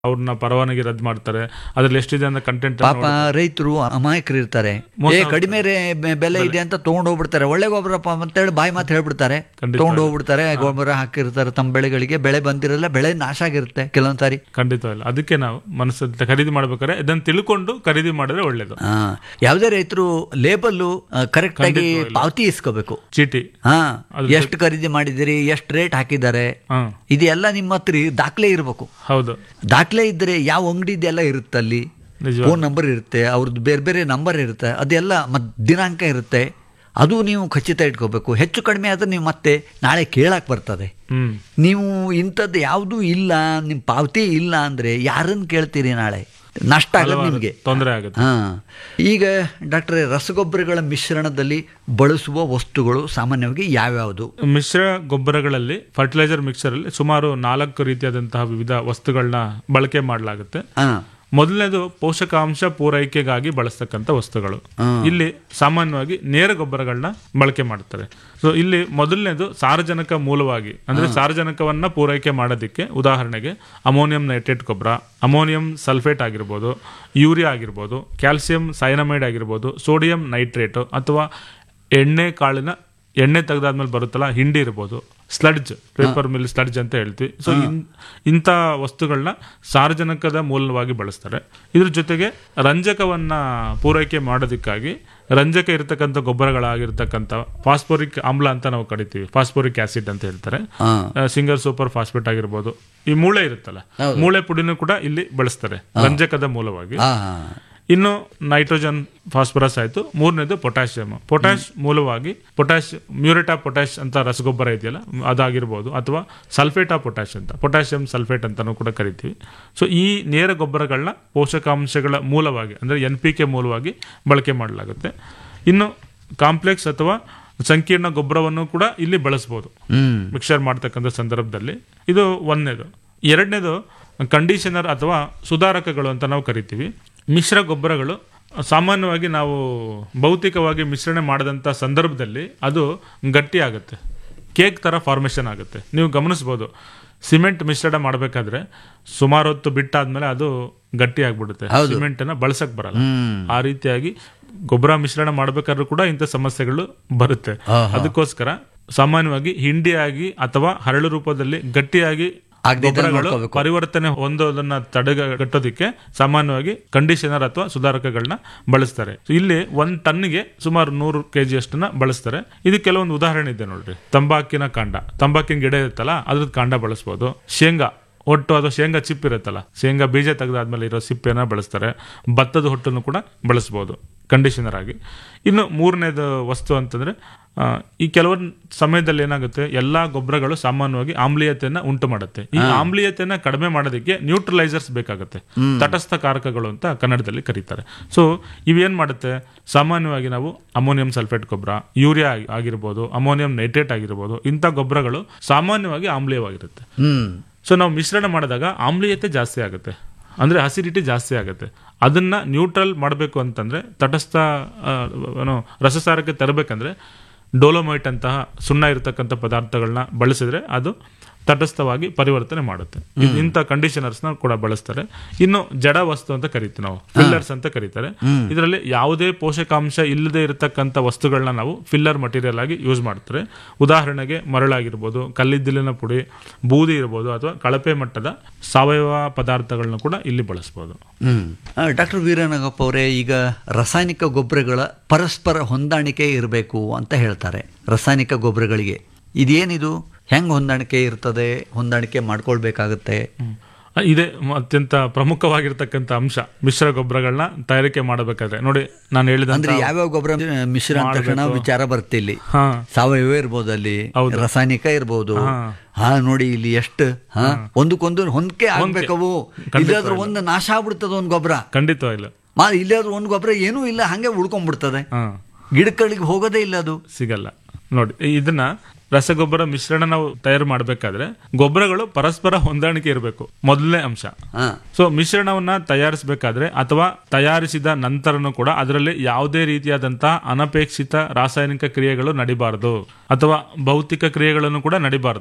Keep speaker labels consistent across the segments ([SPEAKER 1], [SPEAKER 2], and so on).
[SPEAKER 1] ಅವ್ರನ್ನ ಪರವಾನಗಿ ರದ್ದು ಮಾಡ್ತಾರೆ ಅದ್ರಲ್ಲಿ ಎಷ್ಟಿದೆ ಅಂತ ಕಂಟೆಂಟ್
[SPEAKER 2] ಪಾಪ ರೈತರು ಅಮಾಯಕರು ಇರ್ತಾರೆ
[SPEAKER 1] ಮೋಸ
[SPEAKER 2] ಏ ಕಡಿಮೆ ರೇ- ಬೆ- ಬೆಲೆ ಇದೆ ಅಂತ ತಗೊಂಡು ಹೋಗ್ಬಿಡ್ತಾರೆ ಒಳ್ಳೆ ಗೊಬ್ಬರಪ್ಪ ಅಂತೇಳಿ ಬಾಯಿ ಮಾತು ಹೇಳ್ಬಿಡ್ತಾರೆ
[SPEAKER 1] ಖಂಡಿತ.
[SPEAKER 2] ತಗೊಂಡು ಹೋಗ್ಬಿಡ್ತಾರೆ ಗೊಬ್ಬರ ಹಾಕಿರ್ತಾರೆ ತಮ್ಮ ಬೆಳೆಗಳಿಗೆ ಬೆಳೆ ಬಂದಿರಲ್ಲ ಬೆಳೆ ನಾಶ ಆಗಿರುತ್ತೆ ಕೆಲವೊಂದ್ ಸಾರಿ
[SPEAKER 1] ಖಂಡಿತ ಇಲ್ಲ ಅದಕ್ಕೆ ನಾವು ಮನಸ್ಸಲ್ಲಿ ಖರೀದಿ ಮಾಡ್ಬೇಕಾದ್ರೆ ಇದನ್ನ ತಿಳ್ಕೊಂಡು ಖರೀದಿ ಮಾಡಿದ್ರೆ ಒಳ್ಳೇದು
[SPEAKER 2] ಆ, ಯಾವುದೇ ರೈತರು ಲೇಬಲ್ ಕರೆಕ್ಟ್ ಆಗಿ ಪಾವತಿ ಇಸ್ಕೋಬೇಕು
[SPEAKER 1] ಚೀಟಿ
[SPEAKER 2] ಹಾ ಎಷ್ಟು ಖರೀದಿ ಮಾಡಿದಿರಿ ಎಷ್ಟು ರೇಟ್ ಹಾಕಿದ್ದಾರೆ
[SPEAKER 1] ಹಾ
[SPEAKER 2] ಇದೆಲ್ಲ ನಿಮ್ಮ ಹತ್ರ ದಾಖಲೆ ಇರಬೇಕು
[SPEAKER 1] ಹೌದು
[SPEAKER 2] ದಾಖಲೆ ಇದ್ರೆ ಯಾವ ಅಂಗಡಿದೆಲ್ಲ ಇರುತ್ತೆ ಅಲ್ಲಿ
[SPEAKER 1] ನಿಜ
[SPEAKER 2] ಫೋನ್ ನಂಬರ್ ಇರುತ್ತೆ ಅವ್ರದ್ದು ಬೇರೆ ಬೇರೆ ನಂಬರ್ ಇರುತ್ತೆ ಅದೆಲ್ಲ ಮತ್ತು ದಿನಾಂಕ ಇರುತ್ತೆ ಅದು ನೀವು ಖಚಿತ ಇಟ್ಕೋಬೇಕು ಹೆಚ್ಚು ಕಡಿಮೆ ಆದರೆ ನೀವು ಮತ್ತೆ ನಾಳೆ ಕೇಳಕ್ಕೆ ಬರ್ತದೆ
[SPEAKER 1] ಹ್ಮ್
[SPEAKER 2] ನೀವು ಇಂಥದ್ದು ಯಾವುದೂ ಇಲ್ಲ ನಿಮ್ಮ ಪಾವತಿ ಇಲ್ಲ ಅಂದರೆ ಯಾರನ್ನು ಕೇಳ್ತೀರಿ ನಾಳೆ ನಷ್ಟ ಆಗೋದು ನಿಮಗೆ
[SPEAKER 1] ತೊಂದರೆ ಆಗುತ್ತೆ
[SPEAKER 2] ಹಾಂ ಈಗ ಡಾಕ್ಟ್ರೇ ರಸಗೊಬ್ಬರಗಳ ಮಿಶ್ರಣದಲ್ಲಿ ಬಳಸುವ ವಸ್ತುಗಳು ಸಾಮಾನ್ಯವಾಗಿ ಯಾವ್ಯಾವುದು
[SPEAKER 1] ಮಿಶ್ರ ಗೊಬ್ಬರಗಳಲ್ಲಿ ಫರ್ಟಿಲೈಸರ್ ಮಿಕ್ಸರ್ ಅಲ್ಲಿ ಸುಮಾರು ನಾಲ್ಕು ರೀತಿಯಾದಂತಹ ವಿವಿಧ ವಸ್ತುಗಳನ್ನ ಬಳಕೆ ಮಾಡಲಾಗುತ್ತೆ
[SPEAKER 2] ಹಾಂ
[SPEAKER 1] ಮೊದಲನೇದು ಪೋಷಕಾಂಶ ಪೂರೈಕೆಗಾಗಿ ಬಳಸ್ತಕ್ಕಂಥ ವಸ್ತುಗಳು ಇಲ್ಲಿ ಸಾಮಾನ್ಯವಾಗಿ ನೇರ ಗೊಬ್ಬರಗಳನ್ನ ಬಳಕೆ ಮಾಡ್ತಾರೆ ಸೊ ಇಲ್ಲಿ ಮೊದಲನೇದು ಸಾರಜನಕ ಮೂಲವಾಗಿ ಅಂದ್ರೆ ಸಾರಜನಕವನ್ನ ಪೂರೈಕೆ ಮಾಡೋದಕ್ಕೆ ಉದಾಹರಣೆಗೆ ಅಮೋನಿಯಂ ನೈಟ್ರೇಟ್ ಗೊಬ್ಬರ ಅಮೋನಿಯಂ ಸಲ್ಫೇಟ್ ಆಗಿರ್ಬೋದು ಯೂರಿಯಾ ಆಗಿರ್ಬೋದು ಕ್ಯಾಲ್ಸಿಯಂ ಸೈನಮೈಡ್ ಆಗಿರ್ಬೋದು ಸೋಡಿಯಂ ನೈಟ್ರೇಟ್ ಅಥವಾ ಎಣ್ಣೆ ಕಾಳಿನ ಎಣ್ಣೆ ತೆಗೆದಾದ್ಮೇಲೆ ಬರುತ್ತಲ್ಲ ಹಿಂಡಿ ಇರ್ಬೋದು ಸ್ಲಡ್ಜ್ ಪೇಪರ್ ಮಿಲ್ ಸ್ಲಡ್ಜ್ ಅಂತ ಹೇಳ್ತೀವಿ ಸೊ ಇಂಥ ವಸ್ತುಗಳನ್ನ ಸಾರಜನಕದ ಮೂಲವಾಗಿ ಬಳಸ್ತಾರೆ ಇದ್ರ ಜೊತೆಗೆ ರಂಜಕವನ್ನ ಪೂರೈಕೆ ಮಾಡೋದಕ್ಕಾಗಿ ರಂಜಕ ಇರತಕ್ಕಂಥ ಗೊಬ್ಬರಗಳಾಗಿರ್ತಕ್ಕಂಥ ಫಾಸ್ಫೋರಿಕ್ ಆಮ್ಲ ಅಂತ ನಾವು ಕರಿತೀವಿ ಫಾಸ್ಫೋರಿಕ್ ಆಸಿಡ್ ಅಂತ ಹೇಳ್ತಾರೆ
[SPEAKER 2] ಹಾಂ
[SPEAKER 1] ಸಿಂಗಲ್ ಸೂಪರ್ ಫಾಸ್ಫೇಟ್ ಆಗಿರ್ಬೋದು ಈ ಮೂಳೆ ಇರುತ್ತಲ್ಲ ಮೂಳೆ ಪುಡಿನೂ ಕೂಡ ಇಲ್ಲಿ ಬಳಸ್ತಾರೆ ರಂಜಕದ ಮೂಲವಾಗಿ
[SPEAKER 2] ಹಾಂ
[SPEAKER 1] ಇನ್ನು ನೈಟ್ರೋಜನ್ ಫಾಸ್ಫರಸ್ ಆಯ್ತು ಮೂರನೇದು ಪೊಟ್ಯಾಷಿಯಂ ಪೊಟ್ಯಾಶ್ ಮೂಲವಾಗಿ ಪೊಟ್ಯಾಶ್ ಮ್ಯೂರೇಟ್ ಆಫ್ ಪೊಟ್ಯಾಶ್ ಅಂತ ರಸಗೊಬ್ಬರ ಇದೆಯಲ್ಲ ಅದಾಗಿರ್ಬೋದು ಅಥವಾ ಸಲ್ಫೇಟ್ ಆಫ್ ಪೊಟ್ಯಾಶ್ ಅಂತ ಪೊಟ್ಯಾಷಿಯಂ ಸಲ್ಫೇಟ್ ಅಂತಾನೂ ಕೂಡ ಕರಿತೀವಿ ಸೊ ಈ ನೇರ ಗೊಬ್ಬರಗಳನ್ನ ಪೋಷಕಾಂಶಗಳ ಮೂಲವಾಗಿ ಅಂದ್ರೆ ಎನ್ ಪಿ ಕೆ ಮೂಲವಾಗಿ ಬಳಕೆ ಮಾಡಲಾಗುತ್ತೆ ಇನ್ನು ಕಾಂಪ್ಲೆಕ್ಸ್ ಅಥವಾ ಸಂಕೀರ್ಣ ಗೊಬ್ಬರವನ್ನು ಕೂಡ ಇಲ್ಲಿ ಬಳಸ್ಬೋದು
[SPEAKER 2] ಹ್ಮ್
[SPEAKER 1] ಮಿಕ್ಸರ್ ಮಾಡ್ತಕ್ಕಂಥ ಸಂದರ್ಭದಲ್ಲಿ ಇದು ಒಂದನೇದು ಎರಡನೇದು ಕಂಡೀಷನರ್ ಅಥವಾ ಸುಧಾರಕಗಳು ಅಂತ ನಾವು ಕರಿತೀವಿ ಮಿಶ್ರ ಗೊಬ್ಬರಗಳು ಸಾಮಾನ್ಯವಾಗಿ ನಾವು ಭೌತಿಕವಾಗಿ ಮಿಶ್ರಣ ಮಾಡಿದಂಥ ಸಂದರ್ಭದಲ್ಲಿ ಅದು ಗಟ್ಟಿ ಆಗುತ್ತೆ ಕೇಕ್ ಥರ ಫಾರ್ಮೇಷನ್ ಆಗುತ್ತೆ ನೀವು ಗಮನಿಸ್ಬೋದು ಸಿಮೆಂಟ್ ಮಿಶ್ರಣ ಮಾಡಬೇಕಾದ್ರೆ ಸುಮಾರು ಹೊತ್ತು ಬಿಟ್ಟಾದ್ಮೇಲೆ ಅದು ಗಟ್ಟಿ ಆಗ್ಬಿಡುತ್ತೆ ಸಿಮೆಂಟನ್ನು ಬಳಸಕ್ ಬರಲ್ಲ ಆ ರೀತಿಯಾಗಿ ಗೊಬ್ಬರ ಮಿಶ್ರಣ ಮಾಡಬೇಕಾದ್ರೂ ಕೂಡ ಇಂಥ ಸಮಸ್ಯೆಗಳು ಬರುತ್ತೆ ಅದಕ್ಕೋಸ್ಕರ ಸಾಮಾನ್ಯವಾಗಿ ಹಿಂಡಿಯಾಗಿ ಅಥವಾ ಹರಳು ರೂಪದಲ್ಲಿ ಗಟ್ಟಿಯಾಗಿ
[SPEAKER 2] ಆಗ್ದಿದ್ದಂಗೆ
[SPEAKER 1] ಗೊಬ್ಬರಗಳು
[SPEAKER 2] ನೋಡ್ಕೋಬೇಕು.
[SPEAKER 1] ಪರಿವರ್ತನೆ ಹೊಂದೋದನ್ನ ತಡೆಗಟ್ಟೋದಕ್ಕೆ ಸಾಮಾನ್ಯವಾಗಿ ಕಂಡೀಷನರ್ ಅಥವಾ ಸುಧಾರಕಗಳನ್ನ ಬಳಸ್ತಾರೆ So ಇಲ್ಲಿ ಒಂದ್ ಟನ್ಗೆ ಸುಮಾರು ನೂರು ಕೆಜಿ ಅಷ್ಟನ್ನ ಬಳಸ್ತಾರೆ ಇದು ಕೆಲವೊಂದು ಉದಾಹರಣೆ ಇದೆ ನೋಡ್ರಿ ತಂಬಾಕಿನ ಕಾಂಡ ತಂಬಾಕಿನ ಗಿಡ ಇರುತ್ತಲ್ಲ ಅದ್ರದ್ದು ಕಾಂಡ ಬಳಸ್ಬೋದು ಶೇಂಗಾ ಒಟ್ಟು ಅದು ಶೇಂಗಾ ಚಿಪ್ ಇರುತ್ತಲ್ಲ ಶೇಂಗಾ ಬೀಜ ತೆಗೆದಾದ್ಮೇಲೆ ಇರೋ ಸಿಪ್ಪೆನ ಬಳಸ್ತಾರೆ ಭತ್ತದ ಹೊಟ್ಟನ್ನು ಕೂಡ ಬಳಸ್ಬೋದು ಕಂಡೀಷನರ್ ಆಗಿ ಇನ್ನು ಮೂರನೇದು ವಸ್ತು ಅಂತಂದ್ರೆ ಆ, ಈ ಕೆಲವೊಂದು ಸಮಯದಲ್ಲಿ ಏನಾಗುತ್ತೆ ಎಲ್ಲಾ ಗೊಬ್ಬರಗಳು ಸಾಮಾನ್ಯವಾಗಿ ಆಮ್ಲೀಯತೆಯನ್ನ ಉಂಟು ಮಾಡುತ್ತೆ ಈ ಆಮ್ಲೀಯತೆಯನ್ನ ಕಡಿಮೆ ಮಾಡೋದಕ್ಕೆ ನ್ಯೂಟ್ರಲೈಸರ್ಸ್ ಬೇಕಾಗುತ್ತೆ ತಟಸ್ಥ ಕಾರಕಗಳು ಅಂತ ಕನ್ನಡದಲ್ಲಿ ಕರೀತಾರೆ ಸೊ ಇವೇನ್ ಮಾಡುತ್ತೆ ಸಾಮಾನ್ಯವಾಗಿ ನಾವು ಅಮೋನಿಯಂ ಸಲ್ಫೇಟ್ ಗೊಬ್ಬರ ಯೂರಿಯಾ ಆಗಿ- ಆಗಿರ್ಬೋದು ಅಮೋನಿಯಂ ನೈಟ್ರೇಟ್ ಆಗಿರ್ಬೋದು ಇಂಥ ಗೊಬ್ಬರಗಳು ಸಾಮಾನ್ಯವಾಗಿ ಆಮ್ಲೀಯವಾಗಿರುತ್ತೆ
[SPEAKER 2] ಹ್ಮ್
[SPEAKER 1] ಸೊ ನಾವು ಮಿಶ್ರಣ ಮಾಡಿದಾಗ ಆಮ್ಲೀಯತೆ ಜಾಸ್ತಿ ಆಗುತ್ತೆ ಅಂದ್ರೆ ಅಸಿಡಿಟಿ ಜಾಸ್ತಿ ಆಗುತ್ತೆ ಅದನ್ನ ನ್ಯೂಟ್ರಲ್ ಮಾಡಬೇಕು ಅಂತಂದ್ರೆ ತಟಸ್ಥ ಆ, ಏನು ರಸಸಾರಕ್ಕೆ ತರಬೇಕಂದ್ರೆ ಡೋಲೋಮೈಟ್ ಅಂತಹ ಸುಣ್ಣ ಇರತಕ್ಕಂಥ ಪದಾರ್ಥಗಳನ್ನ ಬಳಸಿದ್ರೆ ಅದು ತಟಸ್ಥವಾಗಿ ಪರಿವರ್ತನೆ ಮಾಡುತ್ತೆ ಇದ್- ಇಂಥ ಕಂಡೀಷನರ್ಸ್ ನ ಕೂಡ ಬಳಸ್ತಾರೆ ಇನ್ನು ಜಡ ವಸ್ತು ಅಂತ ಕರಿತೀವಿ ನಾವು ಫಿಲ್ಲರ್ಸ್ ಅಂತ ಕರೀತಾರೆ ಇದರಲ್ಲಿ ಯಾವುದೇ ಪೋಷಕಾಂಶ ಇಲ್ಲದೆ ಇರತಕ್ಕಂಥ ವಸ್ತುಗಳನ್ನ ನಾವು ಫಿಲ್ಲರ್ ಮಟೀರಿಯಲ್ ಆಗಿ ಯೂಸ್ ಮಾಡ್ತಾರೆ ಉದಾಹರಣೆಗೆ ಮರಳಾಗಿರ್ಬೋದು ಕಲ್ಲಿದ್ದಿಲಿನ ಪುಡಿ ಬೂದಿ ಇರ್ಬೋದು ಅಥವಾ ಕಳಪೆ ಮಟ್ಟದ ಸಾವಯವ ಪದಾರ್ಥಗಳನ್ನ ಕೂಡ ಇಲ್ಲಿ ಬಳಸ್ಬೋದು
[SPEAKER 2] ಹ್ಮ್ ಡಾಕ್ಟರ್ ವೀರನಾಗಪ್ಪ ಅವರೇ ಈಗ ರಾಸಾಯನಿಕ ಗೊಬ್ಬರಗಳ ಪರಸ್ಪರ ಹೊಂದಾಣಿಕೆ ಇರಬೇಕು ಅಂತ ಹೇಳ್ತಾರೆ ರಾಸಾಯನಿಕ ಗೊಬ್ಬರಗಳಿಗೆ ಇದೇನಿದು ಹೆಂಗ್ ಹೊಂದಾಣಿಕೆ ಇರ್ತದೆ ಹೊಂದಾಣಿಕೆ ಮಾಡ್ಕೊಳ್ಬೇಕಾಗತ್ತೆ
[SPEAKER 1] ಅಹ್, ಇದೇ ಮ- ಅತ್ಯಂತ ಪ್ರಮುಖವಾಗಿರ್ತಕ್ಕಂಥ ಅಂಶ ಮಿಶ್ರ ಗೊಬ್ಬರಗಳನ್ನ ತಯಾರಿಕೆ ಮಾಡಬೇಕಾದ್ರೆ ನೋಡಿ ನಾನು ಹೇಳಿದಂತ
[SPEAKER 2] ಅಂದ್ರೆ ಯಾವ್ಯಾವ ಗೊಬ್ಬರ ಮಿಶ್ರ ಅಂದ ತಕ್ಷಣ ವಿಚಾರ ಬರುತ್ತೆ ಇಲ್ಲಿ
[SPEAKER 1] ಹಾ
[SPEAKER 2] ಸಾವಯವ ಇರ್ಬೋದು ಅಲ್ಲಿ ರಾಸಾಯನಿಕ ಇರ್ಬೋದು ಹಾ ನೋಡಿ ಇಲ್ಲಿ ಎಷ್ಟು ಹಾ ಒಂದಕ್ಕೊಂದು ಹೊಂದಿಕೆ ಆಗ್ಬೇಕವು ಇಲ್ಲಾದ್ರೂ ಒಂದು ನಾಶ ಆಗ್ಬಿಡ್ತದ ಒಂದ್ ಗೊಬ್ಬರ
[SPEAKER 1] ಖಂಡಿತ ಇಲ್ಲ
[SPEAKER 2] ಮಾ ಇಲ್ಲಾದ್ರೂ ಒಂದ್ ಗೊಬ್ಬರ ಏನೂ ಇಲ್ಲ ಹಂಗೆ ಉಳ್ಕೊಂಡ್ಬಿಡ್ತದೆ
[SPEAKER 1] ಹಾ
[SPEAKER 2] ಗಿಡಗಳಿಗೆ ಹೋಗೋದೇ ಇಲ್ಲ ಅದು
[SPEAKER 1] ಸಿಗಲ್ಲ ನೋಡಿ ಇದನ್ನ ರಸಗೊಬ್ಬರ ಮಿಶ್ರಣ ನಾವು ತಯಾರು ಮಾಡಬೇಕಾದ್ರೆ ಗೊಬ್ಬರಗಳು ಪರಸ್ಪರ ಹೊಂದಾಣಿಕೆ ಇರಬೇಕು ಮೊದಲನೇ ಅಂಶ
[SPEAKER 2] ಹಾ
[SPEAKER 1] ಸೊ ಮಿಶ್ರಣವನ್ನ ತಯಾರಿಸಬೇಕಾದ್ರೆ ಅಥವಾ ತಯಾರಿಸಿದ ನಂತರನೂ ಕೂಡ ಅದರಲ್ಲಿ ಯಾವುದೇ ರೀತಿಯಾದಂತಹ ಅನಪೇಕ್ಷಿತ ರಾಸಾಯನಿಕ ಕ್ರಿಯೆಗಳು ನಡಿಬಾರದು ಅಥವಾ ಭೌತಿಕ ಕ್ರಿಯೆಗಳನ್ನು ಕೂಡ ನಡಿಬಾರದು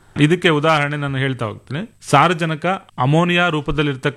[SPEAKER 1] ಇದಕ್ಕೆ ಉದಾಹರಣೆ ನಾನು ಹೇಳ್ತಾ ಹೋಗ್ತೀನಿ ಸಾರಜನಕ ಅಮೋನಿಯಾ ರೂಪದಲ್ಲಿ